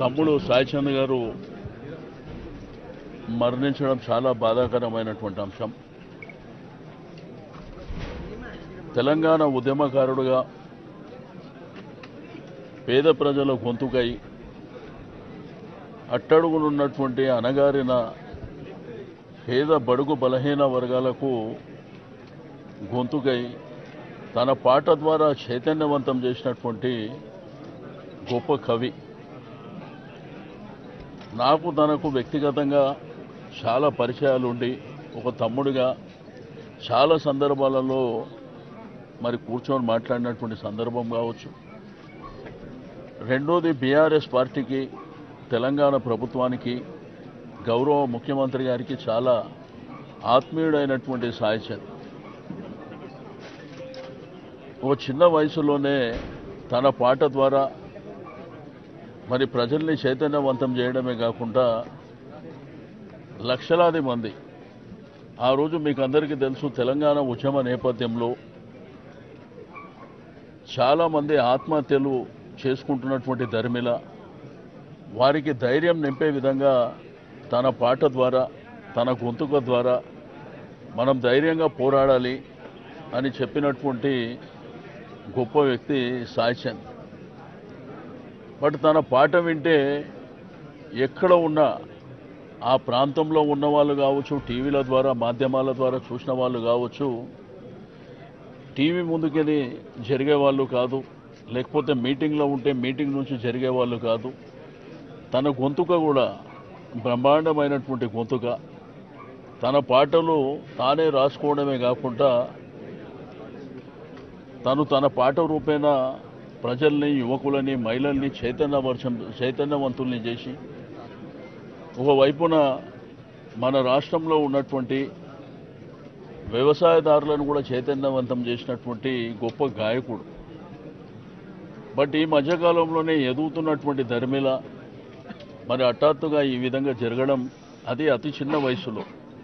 తమ్ముడు సాయిచంద్ గారు మరణించడం చాలా బాధాకరమైనటువంటి అంశం తెలంగాణ ఉద్యమకారుడుగా పేద ప్రజల గొంతుకై అట్టడుగునున్నటువంటి అనగారిన పేద బడుగు బలహీన వర్గాలకు గొంతుకై తన పాట ద్వారా చైతన్యవంతం చేసినటువంటి గొప్ప కవి నాకు తనకు వ్యక్తిగతంగా చాలా పరిచయాలు ఉండి ఒక తమ్ముడిగా చాలా సందర్భాలలో మరి కూర్చొని మాట్లాడినటువంటి సందర్భం కావచ్చు రెండోది బీఆర్ఎస్ పార్టీకి తెలంగాణ ప్రభుత్వానికి గౌరవ ముఖ్యమంత్రి గారికి చాలా ఆత్మీయుడైనటువంటి సాయిచంద్ ఓ చిన్న వయసులోనే తన పాట ద్వారా మరి ప్రజల్ని చైతన్యవంతం చేయడమే కాకుండా లక్షలాది మంది ఆ రోజు మీకు అందరికీ తెలుసు తెలంగాణ ఉద్యమ నేపథ్యంలో చాలామంది ఆత్మహత్యలు చేసుకుంటున్నటువంటి ధర్మిల వారికి ధైర్యం నింపే విధంగా తన పాట ద్వారా తన గొంతుక ద్వారా మనం ధైర్యంగా పోరాడాలి అని చెప్పినటువంటి గొప్ప వ్యక్తి సాయిచంద్ బట్ తన పాట వింటే ఎక్కడ ఉన్నా ఆ ప్రాంతంలో ఉన్న వాళ్ళు కావచ్చు టీవీల ద్వారా మాధ్యమాల ద్వారా చూసిన వాళ్ళు కావచ్చు టీవీ ముందుకెళ్ళి జరిగే వాళ్ళు కాదు లేకపోతే మీటింగ్లో ఉంటే మీటింగ్ నుంచి జరిగే వాళ్ళు కాదు తన గొంతుక కూడా బ్రహ్మాండమైనటువంటి గొంతుక తన పాటలు తానే రాసుకోవడమే కాకుండా తను తన పాట రూపేణ ప్రజల్ని యువకులని మహిళల్ని చైతన్యవర్షం చైతన్యవంతుల్ని చేసి ఒకవైపున మన రాష్ట్రంలో ఉన్నటువంటి వ్యవసాయదారులను కూడా చైతన్యవంతం చేసినటువంటి గొప్ప గాయకుడు బట్ ఈ మధ్యకాలంలోనే ఎదుగుతున్నటువంటి ధర్మిల మరి హఠాత్తుగా ఈ విధంగా జరగడం అది అతి చిన్న వయసులో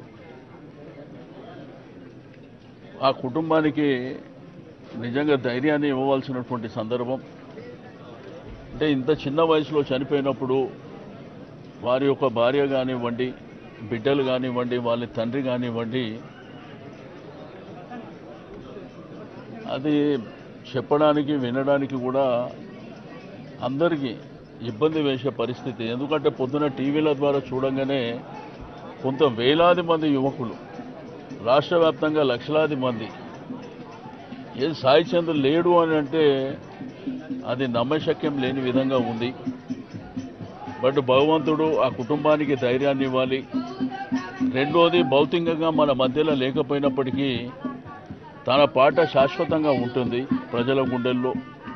ఆ కుటుంబానికి నిజంగా ధైర్యాన్ని ఇవ్వవలసినటువంటి సందర్భం అంటే ఇంత చిన్న వయసులో చనిపోయినప్పుడు వారి యొక్క భార్య కానివ్వండి బిడ్డలు కానివ్వండి వాళ్ళ తండ్రి కానివ్వండి అది చెప్పడానికి వినడానికి కూడా అందరికీ ఇబ్బంది వేసే పరిస్థితి ఎందుకంటే పొద్దున టీవీల ద్వారా చూడంగానే కొంత వేలాది మంది యువకులు రాష్ట్ర వ్యాప్తంగా లక్షలాది మంది ఏ సాయి చంద్ర లేడు అని అంటే అది నమ్మశక్యం లేని విధంగా ఉంది బట్ భగవంతుడు ఆ కుటుంబానికి ధైర్యాన్ని ఇవ్వాలి రెండోది భౌతికంగా మన మధ్యలో లేకపోయినప్పటికీ తన పాట శాశ్వతంగా ఉంటుంది ప్రజల గుండెల్లో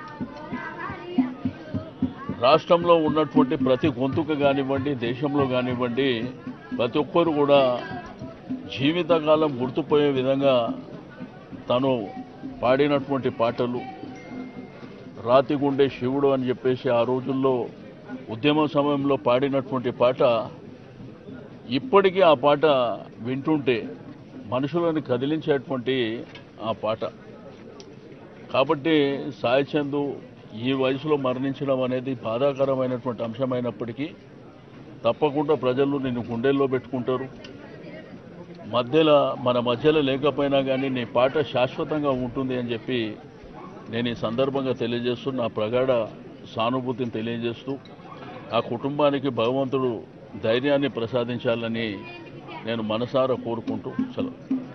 రాష్ట్రంలో ఉన్నటువంటి ప్రతి గొంతుక కానివ్వండి దేశంలో కానివ్వండి ప్రతి ఒక్కరు కూడా జీవితకాలం గుర్తుపోయే విధంగా తను పాడినటువంటి పాటలు రాతిగుండే శివుడు అని చెప్పేసి ఆ రోజుల్లో ఉద్యమ సమయంలో పాడినటువంటి పాట ఇప్పటికీ ఆ పాట వింటుంటే మనుషులను కదిలించేటువంటి ఆ పాట కాబట్టి సాయి చందు ఈ వయసులో మరణించడం అనేది బాధాకరమైనటువంటి అంశమైనప్పటికీ తప్పకుండా ప్రజలు నిన్ను గుండెల్లో పెట్టుకుంటారు మధ్యలో మన మధ్యలో లేకపోయినా కానీ నీ పాట శాశ్వతంగా ఉంటుంది అని చెప్పి నేను ఈ సందర్భంగా తెలియజేస్తూ నా ప్రగాఢ సానుభూతిని తెలియజేస్తూ ఆ కుటుంబానికి భగవంతుడు ధైర్యాన్ని ప్రసాదించాలని నేను మనసారా కోరుకుంటూ సెలవు